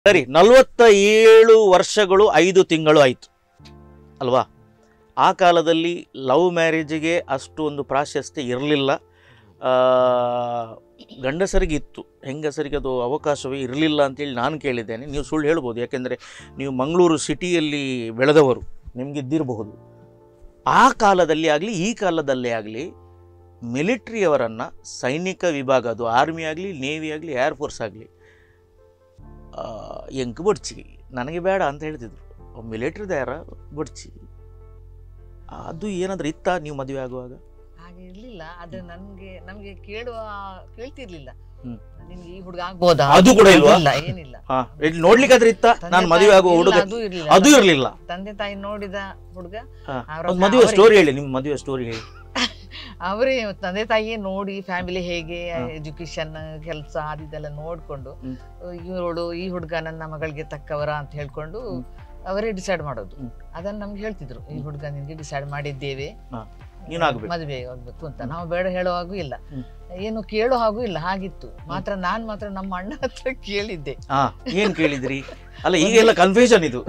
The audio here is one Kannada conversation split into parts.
ಸರಿ ನಲವತ್ತ ಏಳು ವರ್ಷಗಳು ಐದು ತಿಂಗಳು ಆಯಿತು ಅಲ್ವಾ ಆ ಕಾಲದಲ್ಲಿ ಲವ್ ಮ್ಯಾರೇಜಿಗೆ ಅಷ್ಟು ಒಂದು ಪ್ರಾಶಸ್ತ್ಯ ಇರಲಿಲ್ಲ ಗಂಡಸರಿಗೆ ಇತ್ತು ಹೆಂಗಸರಿಗೆ ಅದು ಅವಕಾಶವೇ ಇರಲಿಲ್ಲ ಅಂತೇಳಿ ನಾನು ಕೇಳಿದ್ದೇನೆ ನೀವು ಸುಳ್ಳು ಹೇಳ್ಬೋದು ಯಾಕೆಂದರೆ ನೀವು ಮಂಗಳೂರು ಸಿಟಿಯಲ್ಲಿ ಬೆಳೆದವರು ನಿಮಗಿದ್ದಿರಬಹುದು ಆ ಕಾಲದಲ್ಲಿ ಆಗಲಿ ಈ ಕಾಲದಲ್ಲೇ ಆಗಲಿ ಮಿಲಿಟ್ರಿಯವರನ್ನು ಸೈನಿಕ ವಿಭಾಗ ಅದು ಆರ್ಮಿ ಆಗಲಿ ನೇವಿ ಆಗಲಿ ಏರ್ಫೋರ್ಸ್ ಆಗಲಿ ಎಂಕ್ ಬಡ್ಚಿ ನನಗೆ ಬೇಡ ಅಂತ ಹೇಳ್ತಿದ್ರು ಮಿಲಿಟ್ರಿದ ಯಾರ ಬಡ್ಚಿ ಅದು ಏನಾದ್ರೂ ಇತ್ತ ನೀವು ಮದುವೆ ಆಗುವಾಗ ಹಾಗೆ ಇರ್ಲಿಲ್ಲ ಆದ್ರೆ ನನ್ಗೆ ನಮ್ಗೆ ಕೇಳುವ ಕೇಳ್ತಿರ್ಲಿಲ್ಲ ಹ್ಮ್. ನಿಮ್ಗೆ ಈ ಹುಡುಗ ಆಗ್ಬೋದಾ ಅದು ಕೂಡ ಇಲ್ವಾ? ಇಲ್ಲ ಏನಿಲ್ಲ ಹಾ ಇಲ್ಲಿ ನೋಡ್ಲಿಕ್ಕಾದ್ರೆ ಇತ್ತ ತಂದೆ ನಾನು ಮದುವೆ ತಾಯಿ- ಆಗುವ ಇಲ್ಲ, ಹುಡುಗ ಅದು ಇರ್ಲಿಲ್ಲ ಅದು ಇರಲಿಲ್ಲ ತಂದೆ ತಾಯಿ ನೋಡಿದ ಹುಡುಗ ಅವ್ರ ಒಂದು ಮದುವೆ ಅವರೇ- ಸ್ಟೋರಿ ಹೇಳಿ ನಿಮ್ಮ ಮದುವೆ ಸ್ಟೋರಿ ಹೇಳಿ ಅವರೇ ತಂದೆ ತಾಯಿಯೇ ನೋಡಿ ಫ್ಯಾಮಿಲಿ ಹೇಗೆ ಹಾ. ಎಜುಕೇಶನ್ ಕೆಲಸ ಅದಿದೆಲ್ಲ ನೋಡ್ಕೊಂಡು ಹ್ಮ್. ಇವಳು ಈ ಹುಡುಗ ನನ್ನ ಮಗಳಿಗೆ ತಕ್ಕವರ ಅಂತ ಹೇಳ್ಕೊಂಡು ಹ್ಮ್. ಅವರೇ ಡಿಸೈಡ್ ಮಾಡೋದು ಹ್ಮ್. ಅದನ್ನ ನಮ್ಗೆ ಹೇಳ್ತಿದ್ರು ಈ ಹುಡುಗ ನಿನ್ಗೆ ಡಿಸೈಡ್ ಮಾಡಿದ್ದೇವೆ ಹಾ. ನೀನು ಆಗ್ಬೇಕು. ಮದುವೆ ಆಗ್ಬೇಕು ಅಂತ ನಾವು ಬೇಡ ಹೇಳೋ ಹಾಗೂ ಇಲ್ಲ ಹ್ಮ್. ಏನು ಕೇಳೋ ಹಾಗೂ ಇಲ್ಲ ಹಾಗಿತ್ತು ಮಾತ್ರ ನಾನ್ ಮಾತ್ರ ನಮ್ಮ ಅಣ್ಣ ಹತ್ರ ಕೇಳಿದ್ದೆ ಹಾ ಏನ್ ಕೇಳಿದ್ರಿ ಅಲ್ಲ ಈಗೆಲ್ಲ ಕನ್ಫ್ಯೂಷನ್ ಇದು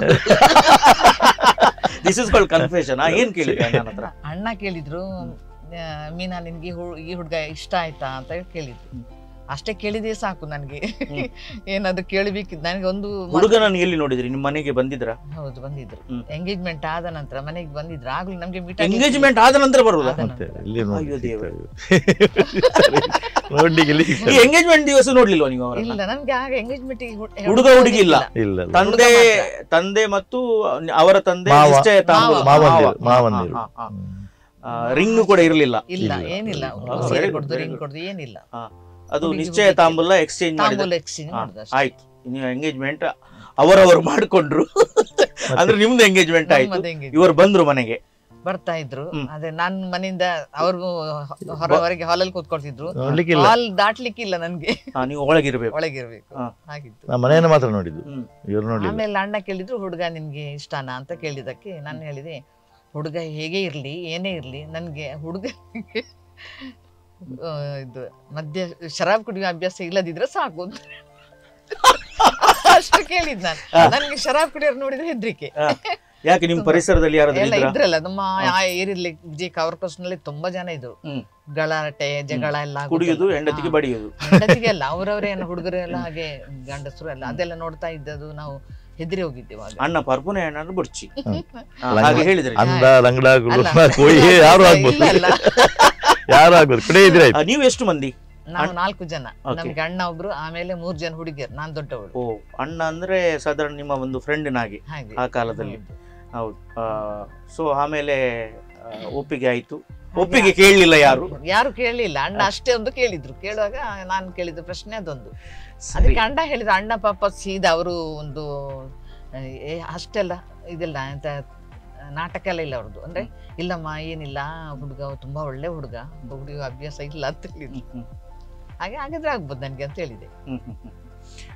ದಿಸ್ ಇಸ್ ಕಾಲ್ಡ್ ಕನ್ಫ್ಯೂಷನ್ ಏನ್ ಕೇಳಿದ್ರಿ ನನ್ನ ಹತ್ರ ಅಣ್ಣ ಕೇಳಿದ್ರು ಆ, ಮೀನಾ ನಿನ್ಗೆ ಈ ಹು- ಈ ಹುಡುಗ ಇಷ್ಟ ಆಯ್ತಾ ಅಂತ ಹೇಳಿ ಕೇಳಿದ್ರು ಹ್ಮ್. ಅಷ್ಟೇ ಕೇಳಿದ್ರೆ ಸಾಕು ನನಗೆ ಹ್ಮ್. ಏನಾದ್ರು ಕೇಳಬೇಕಿತ್ತು ನನಗೆ ಒಂದು ಮ- ಹುಡುಗನನ್ನು ಎಲ್ಲಿ ನೋಡಿದ್ರಿ ನಿಮ್ಮ ಮನೆಗೆ ಬಂದಿದ್ರ ಹೌದು ಬಂದಿದ್ರು ಹ್ಮ್. ಎಂಗೇಜ್ಮೆಂಟ್ ಆದ ನಂತರ ಮನೆಗೆ ಬಂದಿದ್ರು ಆಗ್ಲೂ ನಮ್ಗೆ meet ಎಂಗೇಜ್ಮೆಂಟ್ ಆದ ನಂತರ ಬರುದಾ ಆದ ಮತ್ತೆ ನಂತರ. ಇಲ್ಲಿ ನೋಡಿ ಅಯ್ಯೋ ದೇವ್ರೆ. ನೋಡ್ಲಿಕ್ಕೆ ಇಲ್ಲಿ ಈ ಸಿಗ್ತದೆ. ಎಂಗೇಜ್ಮೆಂಟ್ ದಿವಸ ನೋಡ್ಲಿಲ್ವಾ ನೀವು ಅವರನ್ನ ಇಲ್ಲ ನಮ್ಗೆ ಆಗ ಎಂಗೇಜ್ಮೆಂಟ್ ಹುಡುಗ ಹುಡುಗಿ ಇಲ್ಲ. ಇಲ್ಲ ಇಲ್ಲ. ತಂದೆ ಹುಡುಗ ತಂದೆ ಮತ್ತು ಅವರ ತಂದೆ ಮಾವ. ನಿಶ್ಚಯ ತಾಂಬೂಲ. ಮಾವ. ಮಾವ. ಮಾವಂದಿರು. ಹಾ, ಹಾ, ಹಾ. ಹ್ಮ್. ಆ, ರಿಂಗ್ ಕೂಡ ಇರಲಿಲ್ಲ ಇಲ್ಲ ಇಲ್ಲ. ಏನಿಲ್ಲ ಹಾ, ಸೀರೆ very good, ಕೊಡ್ದು very ರಿಂಗ್ good. ಕೊಡ್ದು ಏನಿಲ್ಲ ಅದು ಹುಡುಗಿ ನಿಶ್ಚಯ ಹುಡುಗಿ ತಾಂಬೂಲ ಎಕ್ಸ್ಚೇಂಜ್ ಮಾಡಿದ ತಾಂಬೂಲ ಎಕ್ಸ್ಚೇಂಜ್ ಹಾ, ಮಾಡುದು ಅಷ್ಟೇ. ಆಯ್ತು ನೀವು ಎಂಗೇಜ್ಮೆಂಟ್ ಅವರವರು ಮಾಡಿಕೊಂಡ್ರು ಅಂದ್ರೆ ನಿಮ್ದು ಎಂಗೇಜ್ಮೆಂಟ್ ಆಯ್ತು ನಮ್ಮದು engagement. ಇವರು ಬಂದ್ರು ಮನೆಗೆ ಬರ್ತಾ ಇದ್ರು ಹ್ಮ್. ಅದೇ ನಾನ್ ಮನೆಯಿಂದ ಅವ್ರು ಹೊರ ಹೊರಗೆ ಹಾಲಲ್ಲಿ ಕೂತ್ಕೊಳ್ತಿದ್ರು ನೋಡ್ಲಿಕ್ಕೆ ಇಲ್ಲ ಹಾಲ್ ದಾಟ್ಲಿಕ್ಕಿಲ್ಲ ನನ್ಗೆ ಹಾ, ನೀವು ಒಳಗಿರ್ಬೇಕು ಒಳಗಿರ್ಬೇಕು ಹಾ. ಹಾಗಿತ್ತು ನಾ ಮನೆಯನ್ನು ಮಾತ್ರ ನೋಡಿದ್ದು ಹ್ಮ್. ಇವ್ರು ನೋಡ್ಲಿಲ್ಲ ಆಮೇಲೆ ಅಣ್ಣ ಕೇಳಿದ್ರು ಹುಡುಗ ನಿನ್ಗೆ ಇಷ್ಟನಾ ಅಂತ ಕೇಳಿದಕ್ಕೆ ನಾನು ಹೇಳಿದೆ ಹುಡುಗ ಹೇಗೆ ಇರ್ಲಿ ಏನೇ ಇರ್ಲಿ ನನ್ಗೆ ಹುಡುಗ ಇದು ಮದ್ಯ ಶರಾಬ್ ಕುಡಿಯೋ ಅಭ್ಯಾಸ ಇಲ್ಲದಿದ್ರೆ ಸಾಕು ಅಂತ ಅಷ್ಟು ಕೇಳಿದ್ ನಾನು ಹಾ. ನನ್ಗೆ ಶರಾಬ್ ಕುಡಿಯೋರು ನೋಡಿದ್ರೆ ಹೆದ್ರಿಕೆ ಹಾ. ಯಾಕೆ ನಿಮ್ ಪರಿಸರದಲ್ಲಿ ಯಾರಾದ್ರೂ ಎಲ್ಲ ಇದ್ರಾ? ಇದ್ರಲ್ಲ ನಮ್ಮ ಆ ಏರಿಯಲ್ಲಿ ವಿಜಯ್ ಕವರ್ ನಲ್ಲಿ ತುಂಬಾ ಜನ ಇದ್ರು ಹ್ಮ್. ಗಲಾಟೆ ಜಗಳ ಎಲ್ಲ ಆಗೋದೆಲ್ಲ. ಕುಡಿಯುದು ಹೆಂಡತಿಗೆ ಹಾ. ಬಡಿಯುದು ಹೆಂಡತಿಗೆ ಅಲ್ಲ ಅವರವರೇ ಎಲ್ಲ ಹುಡುಗರು ಎಲ್ಲ ಹಾಗೆ ಗಂಡಸರು ಎಲ್ಲ ಅದೆಲ್ಲ ನೋಡ್ತಾ ಇದ್ದದು ನಾವು ಹೆದರಿ ಹೋಗಿದ್ದೇವೆ ಆಗ. ಅಣ್ಣ ಪರ್ಪುನೆ ಅಣ್ಣ ಬುಡ್ಚಿ ಹ್ಮ್. ಹಾ, ಲಂಗ- ಹಾಗೆ ಹೇಳಿದ್ರಿ ಅಂದ ಲಂಗಡ ಅಲ್ಲ. ಕೋಯಿ ಯಾರು ಆಗ್ಬೋದು ಇಲ್ಲ, ಅಲ್ಲ. ಯಾರು ಆಗ್ಬೋದು ಕುಡಿಯ ಇದ್ರೆ ಆಯ್ತು ಆ, ನೀವು ಎಷ್ಟು ಮಂದಿ ನಾವು ನಾಲ್ಕು ಜನ Okay. ನಮ್ಗೆ ಅಣ್ಣ ಒಬ್ರು ಆಮೇಲೆ ಮೂರ್ ಜನ ಹುಡುಗಿಯರು ನಾನ್ ದೊಡ್ಡವಳು ಓ ಅಣ್ಣ ಅಂದ್ರೆ ಸಾಧಾರಣ ನಿಮ್ಮ ಒಂದು ಫ್ರೆಂಡಿನಾಗಿ ಹಾಗೆ ಆ ಕಾಲದಲ್ಲಿ ಹೌದು. ಹೌದು ಸೊ ಆಮೇಲೆ ಆ, ಒಪ್ಪಿಗೆ ಆಯ್ತು ಒಪ್ಪಿಗೆ ಕೇಳಲಿಲ್ಲ ಯಾರು ಯಾರು ಕೇಳಲಿಲ್ಲ ಅಣ್ಣ ಅಷ್ಟೇ ಒಂದು ಕೇಳಿದ್ರು ಕೇಳುವಾಗ ನಾನು ಕೇಳಿದ ಪ್ರಶ್ನೆ ಅದೊಂದು ಸರಿ. ಅದಕ್ಕೆ ಅಣ್ಣ ಹೇಳಿದ್ರು ಅಣ್ಣ ಪಾಪ ಸೀದಾ ಅವರು ಒಂದು ಏ, ಅಷ್ಟೆಲ್ಲ ಇದೆಲ್ಲ ಎಂತ ನಾಟಕ ಎಲ್ಲ ಇಲ್ಲ ಅವ್ರದ್ದು ಅಂದ್ರೆ ಇಲ್ಲಮ್ಮ ಏನಿಲ್ಲ ಹುಡುಗ ತುಂಬಾ ಒಳ್ಳೆ ಹುಡುಗ ಹುಡುಗ ಅಭ್ಯಾಸ ಇಲ್ಲ ಅಂತ ಹೇಳಿದ್ರು ಹ್ಮ್, ಹ್ಮ್, ಹಾಗೆ ಹಾಗಾದ್ರೆ ಆಗ್ಬೋದು ನನ್ಗೆ ಅಂತ ಹೇಳಿದೆ ಹ್ಮ್, ಹ್ಮ್, ಹ್ಮ್.